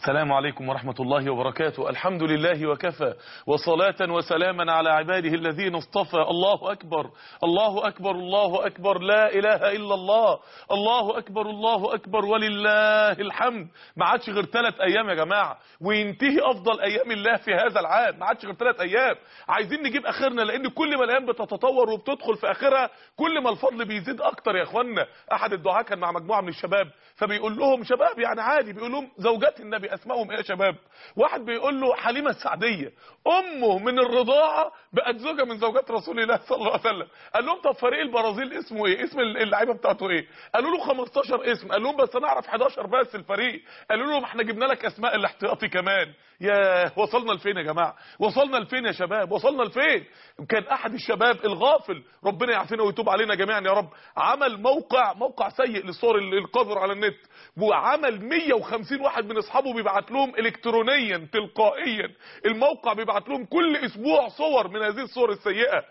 السلام عليكم ورحمة الله وبركاته الحمد لله وكفى وصلاة وسلاما على عباده الذين اصطفى الله أكبر الله أكبر الله أكبر لا إله إلا الله الله أكبر الله أكبر ولله الحمد ما عادش غير ثلاث أيام يا جماعة وينتهي أفضل أيام الله في هذا العام ما عادش غير ثلاث أيام عايزين نجيب آخرنا لأن كل ما الأيام بتتطور وبتدخل في آخرها كل ما الفضل بيزيد أكتر يا إخوانا أحد الدعاة كان مع مجموعة من الشباب فبيقول لهم شباب يعني عادي بيقول لهم زوجات النبي اسمائهم ايه يا شباب واحد بيقول له حليمه السعديه امه من الرضاعه بقت زوجه من زوجات رسول الله صلى الله عليه وسلم قال لهم طب فريق البرازيل اسمه ايه اسم اللعيبه بتاعته ايه قالوا له 15 اسم قال لهم بس انا اعرف 11 بس الفريق قالوا لهم احنا جبنا لك اسماء الاحتياطي كمان يا وصلنا لفين يا جماعه وصلنا لفين يا شباب وصلنا لفين كان احد الشباب الغافل ربنا يعافينا ويتوب علينا جميعا يا رب عمل موقع موقع سيء للصور القذر على النت وعمل 150 واحد من اصحابه بيبعت لهم الكترونيا تلقائيا الموقع بيبعت لهم كل اسبوع صور من هذه الصور السيئه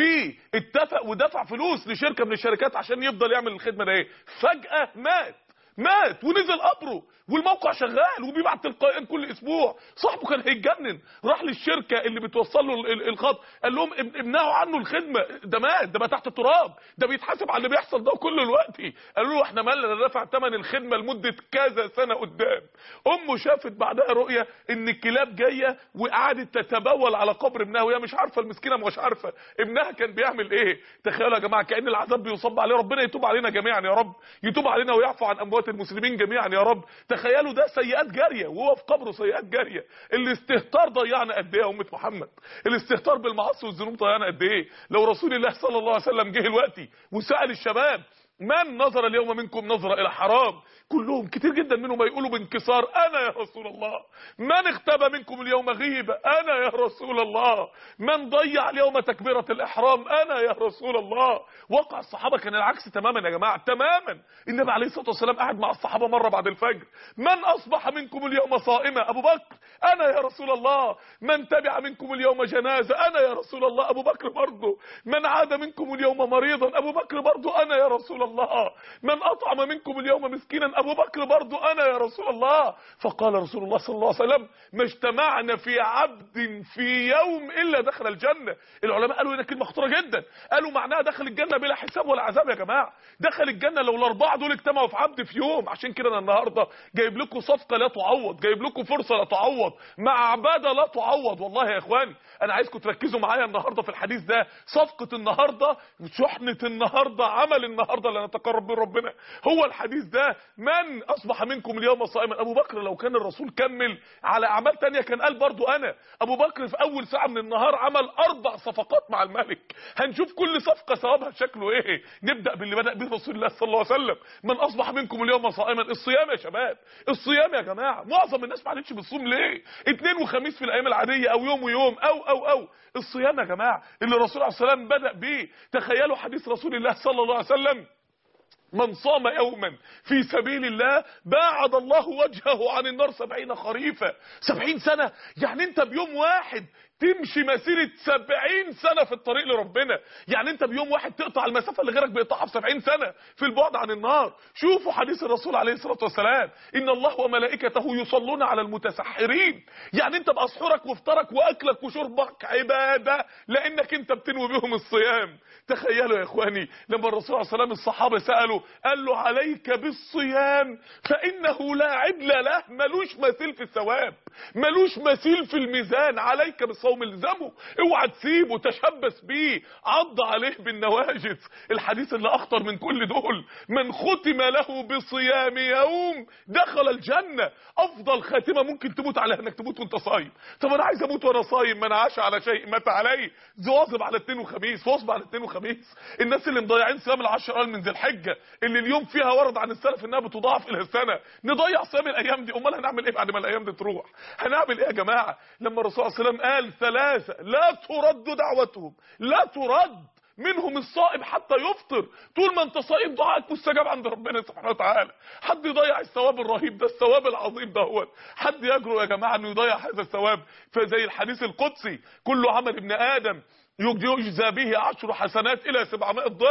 واتفق ودفع فلوس لشركه من الشركات عشان يفضل يعمل الخدمه ده ايه فجاه مات مات ونزل قبره والموقع شغال وبيبعت تلقائيا كل اسبوع صاحبه كان هيتجنن راح للشركه اللي بتوصل له الخط قال لهم امنعوا عنه الخدمه ده مات ده بقى تحت التراب ده بيتحاسب على اللي بيحصل ده كل الوقت قالوا له احنا مالنا دفع ثمن الخدمه لمده كذا سنه قدام امه شافت بعدها رؤيه ان الكلاب جايه وقعدت تتبول على قبر ابنها وهي مش عارفه المسكينه مش عارفه ابنها كان بيعمل ايه تخيلوا يا جماعه كان العذاب بيصب عليه ربنا يتوب علينا جميعا يا رب يتوب علينا ويعفو عن اموات المسلمين جميعا يا رب تخيلوا ده سيئات جاريه وهو في قبره سيئات جاريه الاستهتار ضيعنا قد ايه يا امه محمد الاستهتار بالمعاصي والذنوب ضيعنا قد ايه لو رسول الله صلى الله عليه وسلم جه دلوقتي وسال الشباب من نظر اليوم منكم نظرة إلى حرام كلهم كتير جدا منهم يقولوا بانكسار أنا يا رسول الله من اختبى منكم اليوم غيبة أنا يا رسول الله من ضيع اليوم تكبيرة الإحرام أنا يا رسول الله وقع الصحابة كان العكس تماما يا جماعة تماما النبي عليه الصلاة والسلام قاعد مع الصحابة مرة بعد الفجر من أصبح منكم اليوم صائمة أبو بكر أنا يا رسول الله من تبع منكم اليوم جنازة أنا يا رسول الله أبو بكر برضه من عاد منكم اليوم مريضا أبو بكر برضه أنا يا رسول الله الله من أطعم منكم اليوم مسكينا أبو بكر برضو أنا يا رسول الله فقال رسول الله صلى الله عليه وسلم ما اجتمعنا في عبد في يوم إلا دخل الجنة العلماء قالوا هنا كلمة خطيرة جدا قالوا معناها دخل الجنة بلا حساب ولا عذاب يا جماعة دخل الجنة لو الأربعة دول اجتمعوا في عبد في يوم عشان كده أنا النهاردة جايب لكم صفقة لا تعوض جايب لكم فرصة لا تعوض مع عبادة لا تعوض والله يا إخواني أنا عايزكم تركزوا معايا النهاردة في الحديث ده صفقة النهاردة شحنة النهاردة عمل النهاردة اللي نتقرب من ربنا هو الحديث ده من اصبح منكم اليوم صائما ابو بكر لو كان الرسول كمل على اعمال تانية كان قال برضو انا ابو بكر في اول ساعة من النهار عمل اربع صفقات مع الملك هنشوف كل صفقة ثوابها شكله ايه نبدأ باللي بدأ به رسول الله صلى الله عليه وسلم من اصبح منكم اليوم صائما الصيام يا شباب الصيام يا جماعة معظم الناس ما عادتش بتصوم ليه اثنين وخميس في الايام العادية او يوم ويوم او او او الصيام يا جماعة اللي الرسول عليه السلام بدأ بيه تخيلوا حديث رسول الله صلى الله عليه وسلم من صام يوما في سبيل الله باعد الله وجهه عن النار سبعين خريفا سبعين سنة يعني انت بيوم واحد تمشي مسيرة سبعين سنة في الطريق لربنا يعني انت بيوم واحد تقطع المسافة اللي غيرك بيقطعها في سبعين سنة في البعد عن النار شوفوا حديث الرسول عليه الصلاة والسلام ان الله وملائكته يصلون على المتسحرين يعني انت بأسحرك وفطرك واكلك وشربك عبادة لانك انت بتنوي بهم الصيام تخيلوا يا اخواني لما الرسول عليه الصلاة والسلام الصحابة سألوا قال له عليك بالصيام فانه لا عدل له ملوش مثيل في الثواب ملوش مثيل في الميزان عليك بالصوم الصوم الزمه اوعى تسيبه تشبث بيه عض عليه بالنواجذ الحديث اللي اخطر من كل دول من ختم له بصيام يوم دخل الجنة افضل خاتمة ممكن تموت عليها انك تموت وانت صايم طب انا عايز اموت وانا صايم من عاش على شيء مات عليه واظب على اثنين وخميس واظب على اثنين وخميس الناس اللي مضيعين صيام العشر ايام من ذي الحجة اللي اليوم فيها ورد عن السلف انها بتضاعف الى السنة نضيع صيام الايام دي امال هنعمل ايه بعد ما الايام دي تروح هنعمل ايه يا جماعة لما الرسول صلى الله عليه وسلم قال ثلاثة لا ترد دعوتهم لا ترد منهم الصائم حتى يفطر طول ما انت صائم دعائك مستجاب عند ربنا سبحانه وتعالى حد يضيع الثواب الرهيب ده الثواب العظيم دهوت حد يجرؤ يا جماعه انه يضيع هذا الثواب فزي الحديث القدسي كل عمل ابن ادم يجزى به عشر حسنات الى 700 ضعف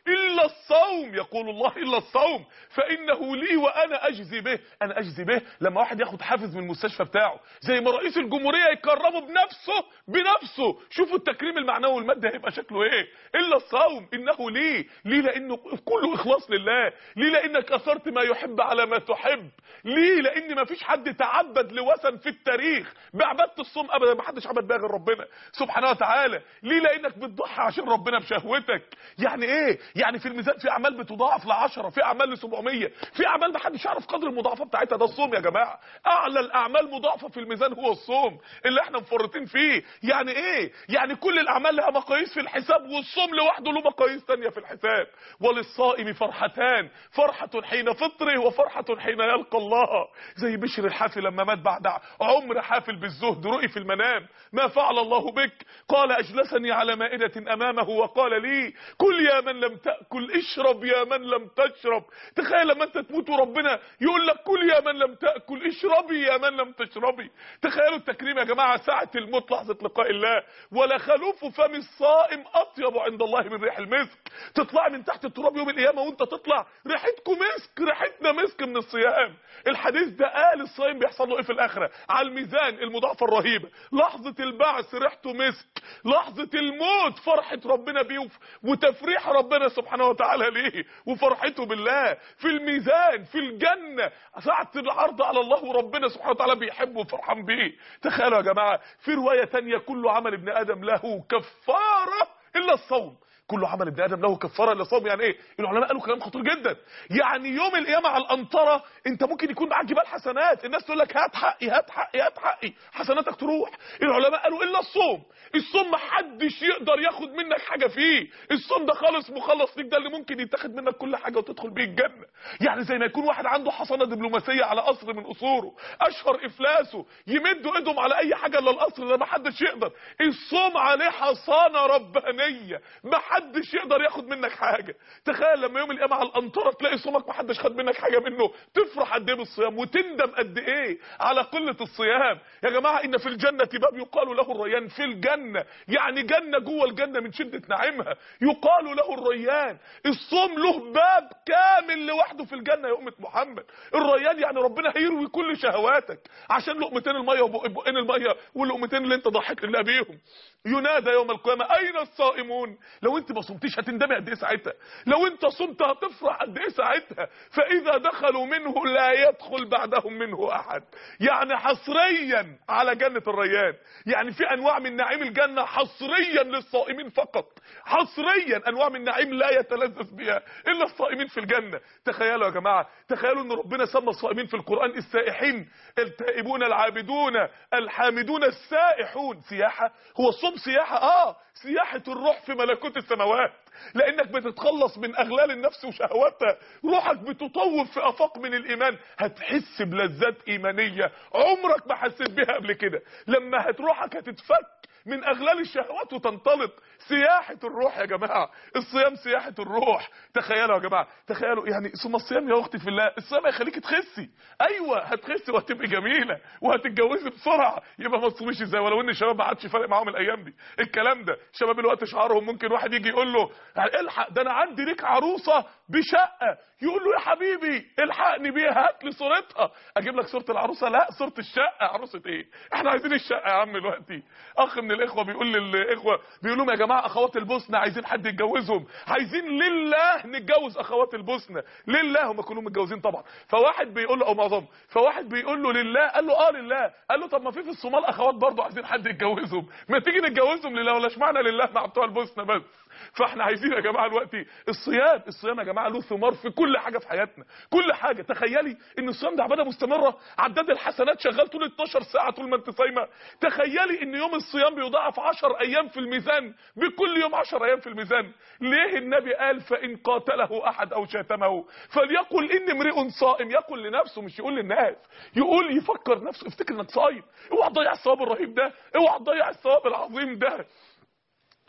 الا الصوم يقول الله الا الصوم فانه لي وانا اجزي به انا اجزي به لما واحد ياخد حافز من المستشفى بتاعه زي ما رئيس الجمهوريه يكرمه بنفسه بنفسه شوفوا التكريم المعنوي والمادي هيبقى شكله ايه الا الصوم انه لي ليه لانه كله اخلاص لله ليه لانك اثرت ما يحب على ما تحب ليه لان ما فيش حد تعبد لوثن في التاريخ بعباده الصوم ابدا ما حدش عبد بها غير ربنا سبحانه وتعالى ليه لانك بتضحي عشان ربنا بشهوتك يعني ايه يعني في الميزان في اعمال بتضاعف ل 10 في اعمال ل 700 في اعمال ما حدش يعرف قدر المضاعفه بتاعتها ده الصوم يا جماعه اعلى الاعمال مضاعفه في الميزان هو الصوم اللي احنا مفرطين فيه يعني ايه يعني كل الاعمال لها مقاييس في الحساب والصوم لوحده له مقاييس تانية في الحساب وللصائم فرحتان فرحه حين فطره وفرحه حين يلقى الله زي بشر الحافي لما مات بعد عمر حافل بالزهد رؤي في المنام ما فعل الله بك قال اجلسني على مائده امامه وقال لي كل يا من لم تاكل اشرب يا من لم تشرب تخيل لما انت تموت وربنا يقول لك كل يا من لم تاكل اشربي يا من لم تشربي تخيلوا التكريم يا جماعه ساعه الموت لحظه لقاء الله ولا خلوف فم الصائم اطيب عند الله من ريح المسك تطلع من تحت التراب يوم القيامه وانت تطلع ريحتكم مسك ريحتنا مسك من الصيام الحديث ده قال الصائم بيحصل له ايه في الاخره على الميزان المضاعفه الرهيبه لحظه البعث ريحته مسك لحظه الموت فرحه ربنا بيه وتفريح ربنا سبحانه وتعالى ليه وفرحته بالله في الميزان في الجنه ساعه العرض على الله وربنا سبحانه وتعالى بيحبه وفرحان بيه تخيلوا يا جماعه في روايه تانية كل عمل ابن ادم له كفاره الا الصوم كل عمل ابن ادم له كفاره الا الصوم يعني ايه العلماء قالوا كلام خطير جدا يعني يوم القيامه على القنطره انت ممكن يكون معاك جبال حسنات الناس تقول لك هات حقي هات حقي هات حقي حسناتك تروح العلماء قالوا الا الصوم الصوم ما حدش يقدر ياخد منك حاجه فيه الصوم ده خالص مخلص ليك ده اللي ممكن يتاخد منك كل حاجه وتدخل بيه الجنه يعني زي ما يكون واحد عنده حصانه دبلوماسيه على قصر من قصوره اشهر افلاسه يمدوا ايدهم على اي حاجه الا القصر ده ما حدش يقدر الصوم عليه حصانه ربانيه ما حدش يقدر ياخد منك حاجه تخيل لما يوم القيامه على القنطره تلاقي صومك ما حدش خد منك حاجه منه تفرح قد ايه بالصيام وتندم قد ايه على قله الصيام يا جماعه ان في الجنه باب يقال له الريان في الجنه يعني جنه جوه الجنه من شده نعيمها يقال له الريان الصوم له باب كامل لوحده في الجنه يا امه محمد الريان يعني ربنا هيروي كل شهواتك عشان لقمتين الميه وبقين الميه واللقمتين اللي انت ضحك لله بيهم ينادى يوم القيامه اين الصائمون لو انت ما صمتيش هتندمي قد ايه ساعتها لو انت صمت هتفرح قد ايه ساعتها فاذا دخلوا منه لا يدخل بعدهم منه احد يعني حصريا على جنه الريان يعني في انواع من نعيم الجنه حصريا للصائمين فقط حصريا انواع من نعيم لا يتلذذ بها الا الصائمين في الجنه تخيلوا يا جماعه تخيلوا ان ربنا سمى الصائمين في القران السائحين التائبون العابدون الحامدون السائحون سياحه هو الصوم سياحه اه سياحه الروح في ملكوت السماوات لانك بتتخلص من اغلال النفس وشهواتها روحك بتطوف في افاق من الايمان هتحس بلذات ايمانيه عمرك ما حسيت بها قبل كده لما هتروحك هتتفك من اغلال الشهوات وتنطلق سياحة الروح يا جماعة الصيام سياحة الروح تخيلوا يا جماعة تخيلوا يعني ثم الصيام يا اختي في الله الصيام هيخليك تخسي ايوه هتخسي وهتبقي جميلة وهتتجوزي بسرعة يبقى ما تصوميش ازاي ولو ان الشباب ما عادش فارق معاهم الايام دي الكلام ده شباب الوقت شعارهم ممكن واحد يجي يقول له الحق ده انا عندي ليك عروسة بشقة يقول له يا حبيبي الحقني بيها هات لي صورتها اجيب لك صورة العروسة لا صورة الشقة عروسة ايه احنا عايزين الشقة يا عم دلوقتي اخ من الاخوة بيقول للاخوة بيقول لهم يا جماعة اخوات البوسنة عايزين حد يتجوزهم عايزين لله نتجوز اخوات البوسنة لله هم كلهم متجوزين طبعا فواحد بيقول له او معظم فواحد بيقول له لله قال له اه لله قال له طب ما في في الصومال اخوات برضه عايزين حد يتجوزهم ما تيجي نتجوزهم لله ولا اشمعنى لله مع بتوع البوسنة بس فاحنا عايزين يا جماعه دلوقتي الصيام الصيام يا جماعه له ثمار في كل حاجه في حياتنا كل حاجه تخيلي ان الصيام ده عباده مستمره عداد الحسنات شغال طول 12 ساعه طول ما انت صايمه تخيلي ان يوم الصيام بيضاعف 10 ايام في الميزان بكل يوم 10 ايام في الميزان ليه النبي قال فان قاتله احد او شاتمه فليقل ان امرئ صائم يقول لنفسه مش يقول للناس يقول يفكر نفسه افتكر انك صايم اوعى تضيع الثواب الرهيب ده اوعى تضيع الثواب العظيم ده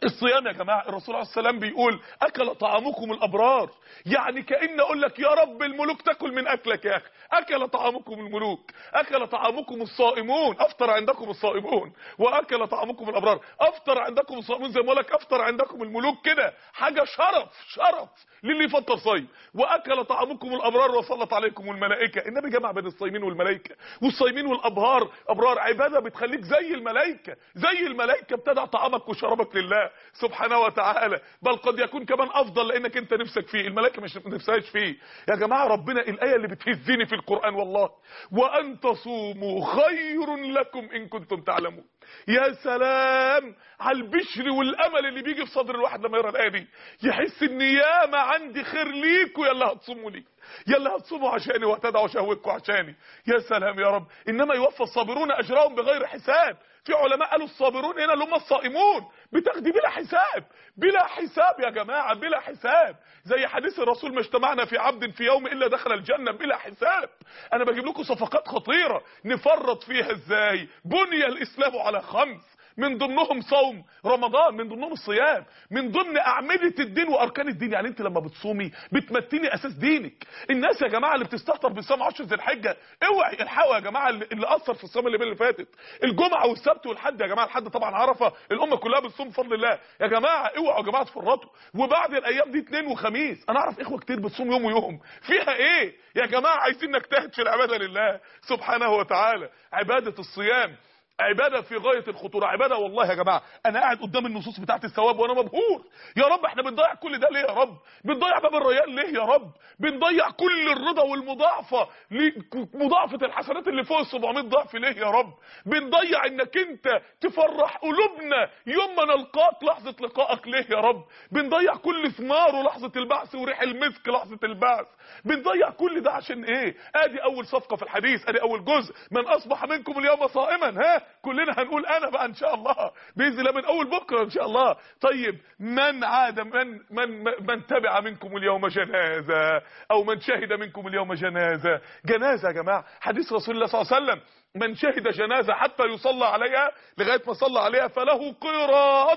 الصيام يا جماعه الرسول عليه السلام بيقول اكل طعامكم الابرار يعني كان اقول لك يا رب الملوك تاكل من اكلك يا اخي اكل طعامكم الملوك اكل طعامكم الصائمون افطر عندكم الصائمون واكل طعامكم الابرار افطر عندكم الصائمون زي ما لك افطر عندكم الملوك كده حاجه شرف شرف للي يفطر صايم واكل طعامكم الابرار وصلت عليكم الملائكه النبي جمع بين الصايمين والملائكه والصايمين والابهار ابرار عباده بتخليك زي الملائكه زي الملائكه بتدع طعامك وشرابك لله سبحانه وتعالى بل قد يكون كمان افضل لانك انت نفسك فيه الملائكه مش نفسهاش فيه يا جماعه ربنا الايه اللي بتهزني في القران والله وان تصوموا خير لكم ان كنتم تعلمون يا سلام على البشر والامل اللي بيجي في صدر الواحد لما يقرا الايه دي يحس ان ياما عندي خير ليكوا يلا هتصوموا لي يلا هتصوموا عشاني وهتدعوا شهوتكم عشاني يا سلام يا رب انما يوفى الصابرون اجرهم بغير حساب في علماء قالوا الصابرون هنا اللي هم الصائمون بتاخدي بلا حساب بلا حساب يا جماعه بلا حساب زي حديث الرسول ما اجتمعنا في عبد في يوم الا دخل الجنه بلا حساب انا بجيب لكم صفقات خطيره نفرط فيها ازاي بني الاسلام على خمس من ضمنهم صوم رمضان من ضمنهم الصيام من ضمن اعمده الدين واركان الدين يعني انت لما بتصومي بتمتني اساس دينك الناس يا جماعه اللي بتستهتر بصيام 10 ذي الحجه اوعي الحقوا يا جماعه اللي اللي اثر في الصيام اللي اللي فاتت الجمعه والسبت والحد يا جماعه الحد طبعا عرفه الامه كلها بتصوم بفضل الله يا جماعه اوعوا يا جماعه تفرطوا وبعد الايام دي اثنين وخميس انا اعرف اخوه كتير بتصوم يوم ويوم فيها ايه يا جماعه عايزين نجتهد في العباده لله سبحانه وتعالى عباده الصيام عباده في غايه الخطوره عباده والله يا جماعه انا قاعد قدام النصوص بتاعه الثواب وانا مبهور يا رب احنا بنضيع كل ده ليه يا رب بنضيع باب الريان ليه يا رب بنضيع كل الرضا والمضاعفه مضاعفه الحسنات اللي فوق ال 700 ضعف ليه يا رب بنضيع انك انت تفرح قلوبنا يوم ما نلقاك لحظه لقائك ليه يا رب بنضيع كل ثمار لحظه البعث وريح المسك لحظه البعث بنضيع كل ده عشان ايه ادي اول صفقه في الحديث ادي اول جزء من اصبح منكم اليوم صائما ها كلنا هنقول انا بقى ان شاء الله باذن الله من اول بكره ان شاء الله طيب من عاد من من من تبع منكم اليوم جنازه او من شهد منكم اليوم جنازه جنازه يا جماعه حديث رسول الله صلى الله عليه وسلم من شهد جنازه حتى يصلى عليها لغايه ما صلى عليها فله قراط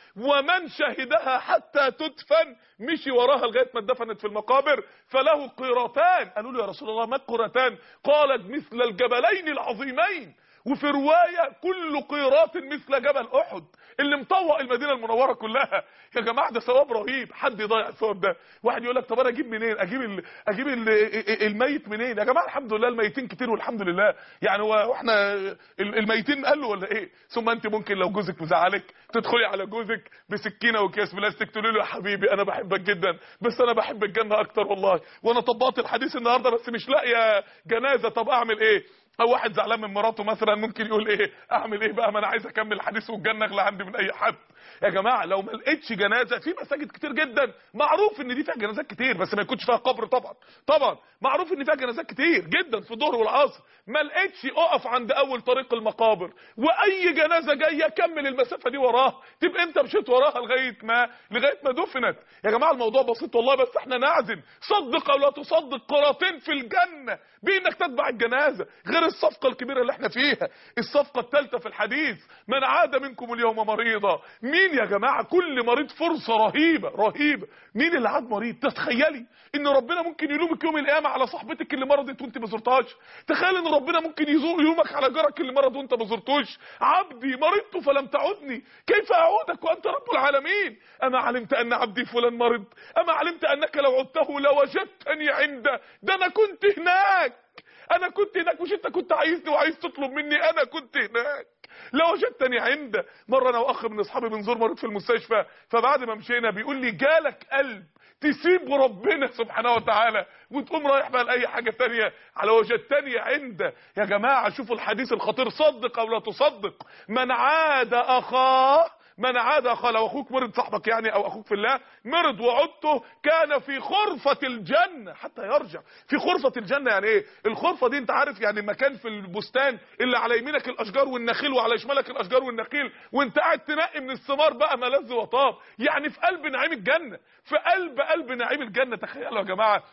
ومن شهدها حتى تدفن مشي وراها لغايه ما اتدفنت في المقابر فله قيرتان قالوا له يا رسول الله ما القيرتان قالت مثل الجبلين العظيمين وفي روايه كل قيراط مثل جبل احد اللي مطوق المدينه المنوره كلها يا جماعه ده ثواب رهيب حد يضيع الثواب ده واحد يقول لك طب انا اجيب منين اجيب ال... اجيب ال... الميت منين يا جماعه الحمد لله الميتين كتير والحمد لله يعني هو احنا الميتين قالوا ولا ايه ثم انت ممكن لو جوزك مزعلك تدخلي على جوزك بسكينه وكيس بلاستيك تقولي له يا حبيبي انا بحبك جدا بس انا بحب الجنه اكتر والله وانا طبقت الحديث النهارده بس مش لاقيه جنازه طب اعمل ايه او واحد زعلان من مراته مثلا ممكن يقول ايه اعمل ايه بقى ما انا عايز اكمل الحديث والجنه اغلى عندي من اي حد يا جماعه لو ما لقيتش جنازه في مساجد كتير جدا معروف ان دي فيها جنازات كتير بس ما يكونش فيها قبر طبعا طبعا معروف ان فيها جنازات كتير جدا في الظهر والعصر ما لقيتش اقف عند اول طريق المقابر واي جنازه جايه كمل المسافه دي وراها تبقى انت مشيت وراها لغايه ما لغايه ما دفنت يا جماعه الموضوع بسيط والله بس احنا نعزم صدق او لا تصدق قراطين في الجنه بانك تتبع الجنازه غير الصفقه الكبيره اللي احنا فيها الصفقه الثالثه في الحديث من عاد منكم اليوم مريضا مين يا جماعه كل مريض فرصه رهيبه رهيبه مين اللي عاد مريض تتخيلي ان ربنا ممكن يلومك يوم القيامه على صاحبتك اللي مرضت وانت ما زرتهاش تخيل ان ربنا ممكن يزور يلومك على جارك اللي مرض وانت ما زرتوش عبدي مرضت فلم تعدني كيف اعودك وانت رب العالمين اما علمت ان عبدي فلان مرض اما علمت انك لو عدته لوجدتني عنده ده انا كنت هناك انا كنت هناك مش انت كنت عايزني وعايز تطلب مني انا كنت هناك لو وجدتني عنده مره انا واخ من اصحابي بنزور مريض في المستشفى فبعد ما مشينا بيقول لي جالك قلب تسيب ربنا سبحانه وتعالى وتقوم رايح بقى لاي حاجه تانية على وجدتني عنده يا جماعه شوفوا الحديث الخطير صدق او لا تصدق من عاد اخاه من عاد اخاه لو اخوك مرض صاحبك يعني او اخوك في الله مرض وعدته كان في خرفة الجنة حتى يرجع في خرفة الجنة يعني ايه الخرفة دي انت عارف يعني مكان في البستان اللي على يمينك الاشجار والنخيل وعلى شمالك الاشجار والنخيل وانت قاعد تنقي من الثمار بقى ملذ وطاب يعني في قلب نعيم الجنة في قلب قلب نعيم الجنة تخيلوا يا جماعة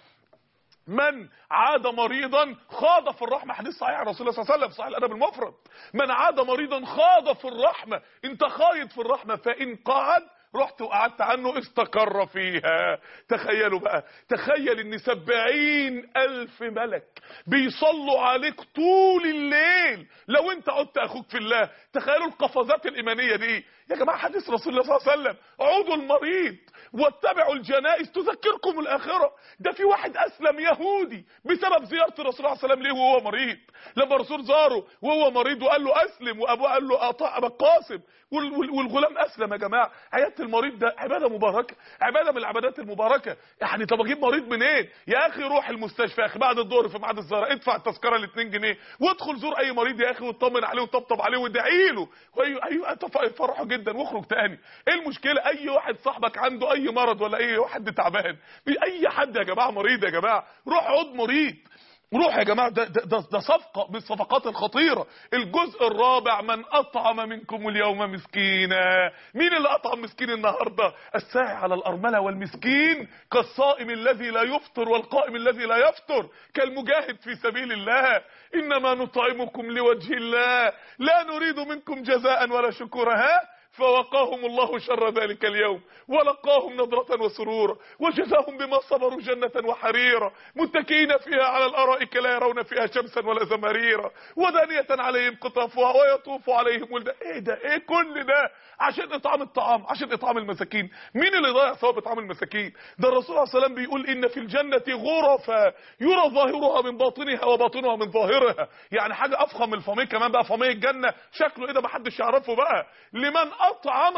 من عاد مريضا خاض في الرحمه حديث صحيح عن رسول الله صلى الله عليه وسلم صحيح الادب المفرد من عاد مريضا خاض في الرحمه انت خايض في الرحمه فان قعد رحت وقعدت عنه استقر فيها تخيلوا بقى تخيل ان سبعين الف ملك بيصلوا عليك طول الليل لو انت عدت اخوك في الله تخيلوا القفزات الايمانيه دي يا جماعه حديث رسول الله صلى الله عليه وسلم عودوا المريض واتبعوا الجنائز تذكركم الاخره ده في واحد اسلم يهودي بسبب زياره الرسول صلى الله عليه وسلم ليه وهو مريض لما الرسول زاره وهو مريض وقال له اسلم وابوه قال له اطاع ابا القاسم وال- وال- والغلام اسلم يا جماعه عياده المريض ده عباده مباركه عباده من العبادات المباركه يعني طب اجيب مريض منين يا اخي روح المستشفى يا اخي بعد الظهر في ميعاد الزهره ادفع التذكره ال 2 جنيه وادخل زور اي مريض يا اخي واطمن عليه وطبطب عليه وادعي له ايوه ايوه فرحه جدا واخرج تاني ايه المشكله اي واحد صاحبك عنده اي مرض ولا اي واحد تعبان اي حد يا جماعه مريض يا جماعه روح عود مريض روح يا جماعه ده, ده, ده, ده صفقه من الصفقات الخطيره الجزء الرابع من اطعم منكم اليوم مسكينا مين اللي اطعم مسكين النهارده الساعي على الارمله والمسكين كالصائم الذي لا يفطر والقائم الذي لا يفطر كالمجاهد في سبيل الله انما نطعمكم لوجه الله لا نريد منكم جزاء ولا شكورا ها فوقاهم الله شر ذلك اليوم ولقاهم نضرة وسرورا وجزاهم بما صبروا جنة وحريرا متكئين فيها على الأرائك لا يرون فيها شمسا ولا زمهريرا ودانية عليهم قطافها ويطوف عليهم ولدان ايه ده ايه كل ده عشان اطعام الطعام عشان اطعام المساكين مين اللي ضيع ثواب اطعام المساكين ده الرسول صلى الله عليه وسلم بيقول ان في الجنة غرفا يرى ظاهرها من باطنها وباطنها من ظاهرها يعني حاجة افخم من الفميه كمان بقى فميه الجنة شكله ايه ده محدش يعرفه بقى لمن اطعم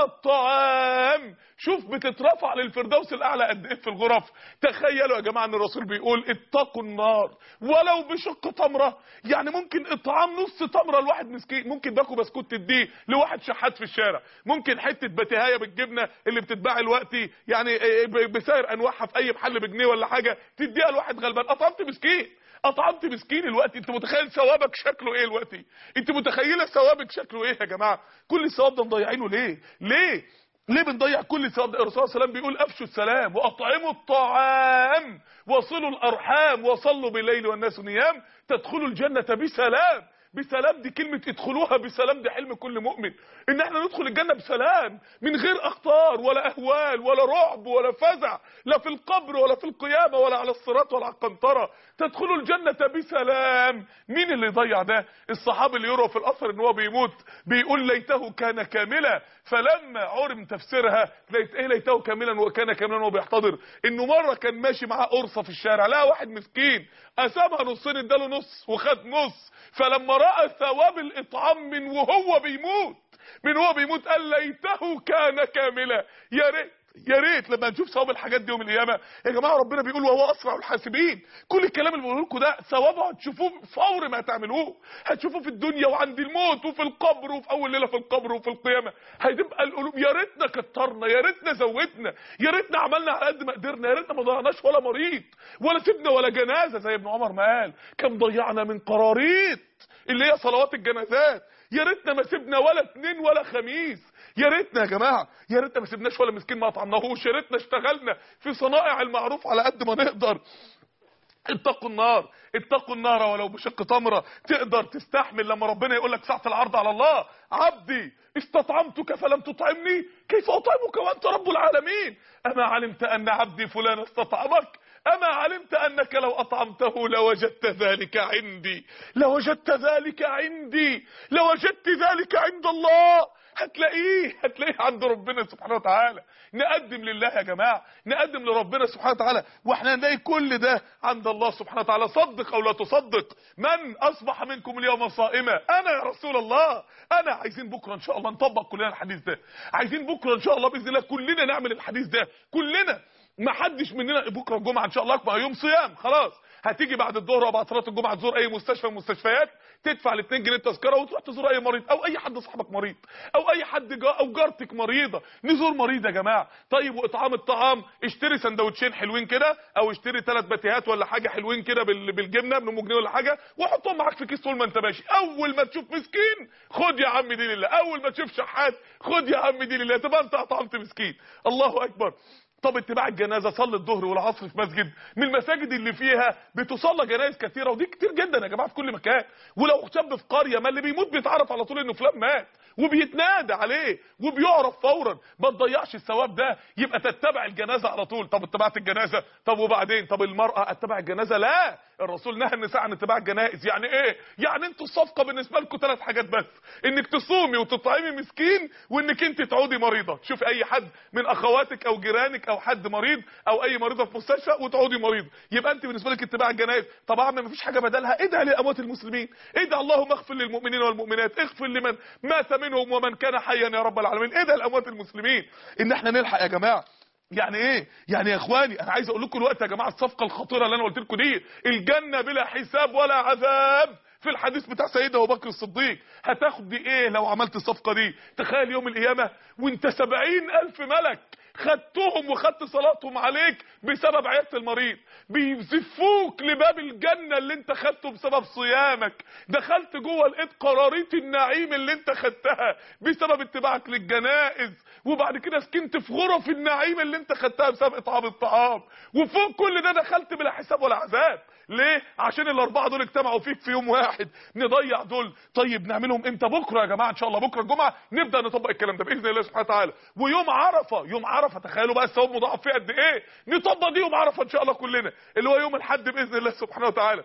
الطعام شوف بتترفع للفردوس الاعلى قد ايه في الغرف تخيلوا يا جماعه ان الرسول بيقول اتقوا النار ولو بشق تمره يعني ممكن اطعام نص تمره لواحد مسكين ممكن باكو بسكوت تديه لواحد شحات في الشارع ممكن حته بتهايه بالجبنه اللي بتتباع دلوقتي يعني ب- بسعر انواعها في اي محل بجنيه ولا حاجه تديها لواحد غلبان اطعمت مسكين اطعمت مسكين الوقت انت متخيل ثوابك شكله ايه الوقت انت متخيله ثوابك شكله ايه يا جماعه كل الثواب ده مضيعينه ليه ليه ليه بنضيع كل الثواب ده الرسول صلى الله عليه وسلم بيقول افشوا السلام واطعموا الطعام وصلوا الارحام وصلوا بالليل والناس نيام تدخلوا الجنه بسلام بسلام دي كلمة ادخلوها بسلام دي حلم كل مؤمن ان احنا ندخل الجنة بسلام من غير اخطار ولا اهوال ولا رعب ولا فزع لا في القبر ولا في القيامة ولا على الصراط ولا على القنطرة تدخلوا الجنة بسلام مين اللي يضيع ده الصحابي اللي يروى في الاثر ان هو بيموت بيقول ليته كان كاملا فلما عرم تفسيرها ليت ايه ليته كاملا وكان كاملا وهو بيحتضر انه مره كان ماشي معاه قرصه في الشارع لقى واحد مسكين قسمها نصين اداله نص وخد نص فلما راى ثواب الاطعام من وهو بيموت من وهو بيموت قال ليته كان كاملا يا ريت يا ريت لما نشوف ثواب الحاجات دي يوم القيامه يا جماعه ربنا بيقول وهو اسرع الحاسبين كل الكلام اللي بقوله لكم ده ثوابه هتشوفوه فور ما تعملوه هتشوفوه في الدنيا وعند الموت وفي القبر وفي اول ليله في القبر وفي القيامه هتبقى القلوب يا ريتنا كترنا يا ريتنا زودنا يا ريتنا عملنا على قد ما قدرنا يا ريتنا ما ضيعناش ولا مريض ولا سيبنا ولا جنازه زي ابن عمر ما قال كم ضيعنا من قراريط اللي هي صلوات الجنازات يا ريتنا ما سيبنا ولا اتنين ولا خميس يا ريتنا يا جماعه يا ريتنا ما سيبناش ولا مسكين ما اطعمناهوش يا ريتنا اشتغلنا في صنائع المعروف على قد ما نقدر اتقوا النار اتقوا النار ولو بشق تمره تقدر تستحمل لما ربنا يقول لك ساعه العرض على الله عبدي استطعمتك فلم تطعمني كيف اطعمك وانت رب العالمين اما علمت ان عبدي فلان استطعمك أما علمت أنك لو أطعمته لوجدت ذلك عندي لوجدت ذلك عندي لوجدت ذلك عند الله هتلاقيه هتلاقيه عند ربنا سبحانه وتعالى نقدم لله يا جماعة نقدم لربنا سبحانه وتعالى واحنا نلاقي كل ده عند الله سبحانه وتعالى صدق او لا تصدق من اصبح منكم اليوم صائما انا يا رسول الله انا عايزين بكره ان شاء الله نطبق كلنا الحديث ده عايزين بكره ان شاء الله باذن الله كلنا نعمل الحديث ده كلنا ما حدش مننا بكره الجمعه ان شاء الله بقى يوم صيام خلاص هتيجي بعد الظهر وبعد صلاه الجمعه تزور اي مستشفى من المستشفيات تدفع ال 2 جنيه تذكره وتروح تزور اي مريض او اي حد صاحبك مريض او اي حد جا او جارتك مريضه نزور مريض يا جماعه طيب واطعام الطعام اشتري سندوتشين حلوين كده او اشتري ثلاث باتيهات ولا حاجه حلوين كده بال- بالجبنه ب 8 جنيه ولا حاجه وحطهم معاك في كيس طول ما انت ماشي اول ما تشوف مسكين خد يا عم دي لله اول ما تشوف شحات خد يا عم دي لله تبقى انت اطعمت مسكين الله اكبر طب اتباع الجنازه صلي الظهر والعصر في مسجد من المساجد اللي فيها بتصلى جنائز كثيره ودي كتير جدا يا جماعه في كل مكان ولو شاب في قريه ما اللي بيموت بيتعرف على طول انه فلان مات وبيتنادى عليه وبيعرف فورا ما تضيعش الثواب ده يبقى تتبع الجنازه على طول طب اتبعت الجنازه طب وبعدين طب المراه اتبع الجنازه لا الرسول نهى النساء عن اتباع الجنائز يعني ايه يعني انتوا الصفقه بالنسبه لكم ثلاث حاجات بس انك تصومي وتطعمي مسكين وانك انت تعودي مريضه شوف اي حد من اخواتك او جيرانك او حد مريض او اي مريضه في مستشفى وتعودي مريض يبقى انت بالنسبه لك اتباع الجنائز طبعا ما فيش حاجه بدلها ادعي لاموات المسلمين ادعي اللهم اغفر للمؤمنين والمؤمنات اغفر لمن مات منهم ومن كان حيا يا رب العالمين ادعي لاموات المسلمين ان احنا نلحق يا جماعه يعني ايه يعني يا اخواني انا عايز اقول لكم دلوقتي يا جماعه الصفقه الخطيره اللي انا قلت لكم دي الجنه بلا حساب ولا عذاب في الحديث بتاع سيدنا ابو بكر الصديق هتاخد دي ايه لو عملت الصفقه دي تخيل يوم القيامه وانت سبعين الف ملك خدتهم وخدت صلاتهم عليك بسبب عيادة المريض بيزفوك لباب الجنة اللي انت خدته بسبب صيامك دخلت جوه لقيت قراريط النعيم اللي انت خدتها بسبب اتباعك للجنائز وبعد كده سكنت في غرف النعيم اللي انت خدتها بسبب اطعام الطعام وفوق كل ده دخلت بلا حساب ولا عذاب ليه عشان الاربعه دول اجتمعوا فيك في يوم واحد نضيع دول طيب نعملهم امتى بكره يا جماعه ان شاء الله بكره الجمعه نبدا نطبق الكلام ده باذن الله سبحانه وتعالى ويوم عرفه يوم عرفه تخيلوا بقى الثواب مضاعف فيه قد ايه نطبق دي يوم عرفه ان شاء الله كلنا اللي هو يوم الحد باذن الله سبحانه وتعالى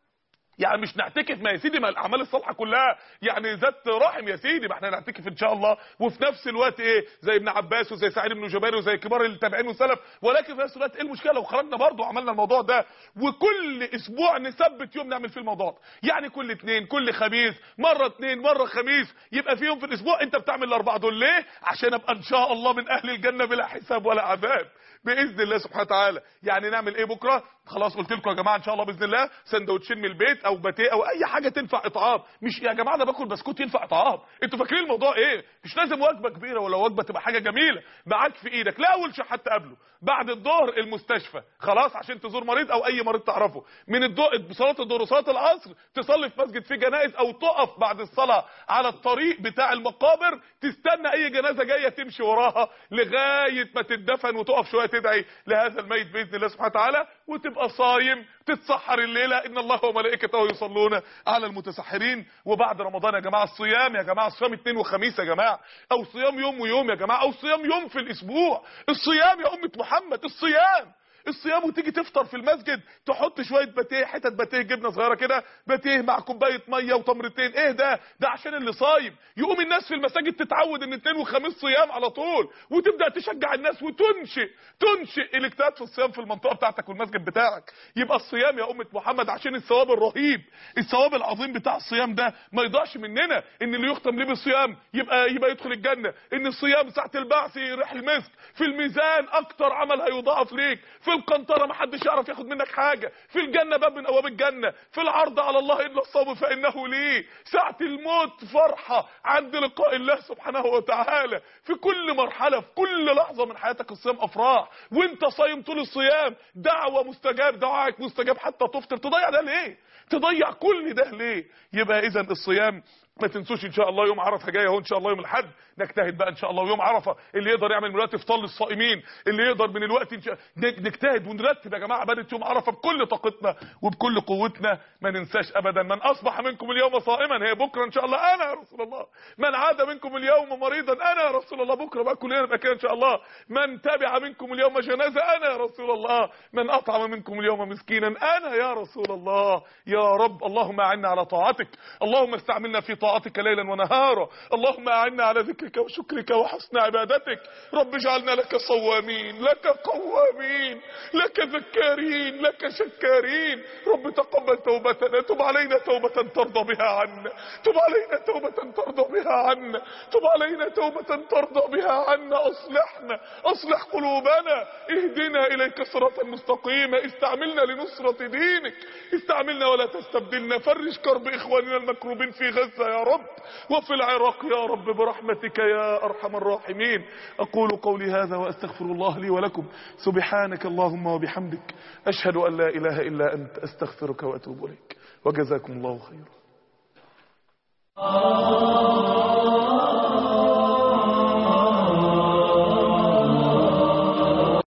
يعني مش نعتكف ما يا سيدي ما الاعمال الصالحه كلها يعني ذات رحم يا سيدي ما احنا نعتكف ان شاء الله وفي نفس الوقت ايه زي ابن عباس وزي سعيد بن جبير وزي كبار التابعين والسلف ولكن في نفس الوقت ايه المشكله لو خرجنا برضه وعملنا الموضوع ده وكل اسبوع نثبت يوم نعمل فيه الموضوع ده يعني كل اثنين كل خميس مره اثنين مره خميس يبقى في يوم في الاسبوع انت بتعمل الاربعه دول ليه عشان ابقى ان شاء الله من اهل الجنه بلا حساب ولا عذاب باذن الله سبحانه وتعالى يعني نعمل ايه بكره خلاص قلت لكم يا جماعه ان شاء الله باذن الله سندوتشين من البيت او باتيه او اي حاجه تنفع اطعام مش يا جماعه انا باكل بسكوت ينفع اطعام انتوا فاكرين الموضوع ايه مش لازم وجبه كبيره ولا وجبه تبقى حاجه جميله معاك في ايدك لا اول شيء حتى قبله بعد الظهر المستشفى خلاص عشان تزور مريض او اي مريض تعرفه من الضوء صلاه الظهر وصلاه العصر تصلي في مسجد فيه جنائز او تقف بعد الصلاه على الطريق بتاع المقابر تستنى اي جنازه جايه تمشي وراها لغايه ما تدفن وتقف شويه تدعي لهذا الميت باذن الله سبحانه وتعالى وتبقى صايم تتسحر الليله ان الله وملائكته يصلون على المتسحرين وبعد رمضان يا جماعه الصيام يا جماعه الصيام اثنين وخميس يا جماعه او صيام يوم ويوم يا جماعه او صيام يوم في الاسبوع الصيام يا امه محمد الصيام الصيام وتيجي تفطر في المسجد تحط شويه باتيه حتت باتيه جبنه صغيره كده باتيه مع كوبايه ميه وتمرتين ايه ده ده عشان اللي صايم يقوم الناس في المساجد تتعود ان اثنين وخميس صيام على طول وتبدا تشجع الناس وتنشئ تنشئ الاجتهاد في الصيام في المنطقه بتاعتك والمسجد بتاعك يبقى الصيام يا امه محمد عشان الثواب الرهيب الثواب العظيم بتاع الصيام ده ما يضيعش مننا ان اللي يختم ليه بالصيام يبقى يبقى يدخل الجنه ان الصيام ساعه البعث يريح المسك في الميزان اكتر عمل هيضاعف ليك في القنطره ما حدش يعرف ياخد منك حاجه في الجنه باب من ابواب الجنه في العرض على الله الا الصوم فانه لي ساعه الموت فرحه عند لقاء الله سبحانه وتعالى في كل مرحله في كل لحظه من حياتك الصيام افراح وانت صايم طول الصيام دعوه مستجاب دعائك مستجاب حتى تفطر تضيع ده ليه تضيع كل ده ليه يبقى اذا الصيام ما تنسوش ان شاء الله يوم عرفه جاي اهو ان شاء الله يوم الاحد نجتهد بقى ان شاء الله ويوم عرفه اللي يقدر يعمل من الوقت افطار للصائمين اللي يقدر من الوقت إن شاء... نجتهد ونرتب يا جماعه عباده يوم عرفه بكل طاقتنا وبكل قوتنا ما ننساش ابدا من اصبح منكم اليوم صائما هي بكره ان شاء الله انا يا رسول الله من عاد منكم اليوم مريضا انا يا رسول الله بكره بقى كلنا نبقى كده ان شاء الله من تبع منكم اليوم جنازه انا يا رسول الله من اطعم منكم اليوم مسكينا انا يا رسول الله يا رب اللهم اعنا على طاعتك اللهم استعملنا في طاعتك ليلا ونهارا اللهم اعنا على ذكرك وشكرك وحسن عبادتك رب اجعلنا لك صوامين لك قوامين لك ذكارين لك شكارين رب تقبل توبتنا تب علينا توبة ترضى بها عنا تب علينا توبة ترضى بها عنا تب علينا توبة ترضى بها عنا اصلحنا اصلح قلوبنا اهدنا اليك صراطا مستقيما استعملنا لنصرة دينك استعملنا ولا تستبدلنا فرج كرب اخواننا المكروبين في غزة يا رب وفي العراق يا رب برحمتك يا ارحم الراحمين اقول قولي هذا واستغفر الله لي ولكم سبحانك اللهم وبحمدك اشهد ان لا اله الا انت استغفرك واتوب اليك وجزاكم الله خيرا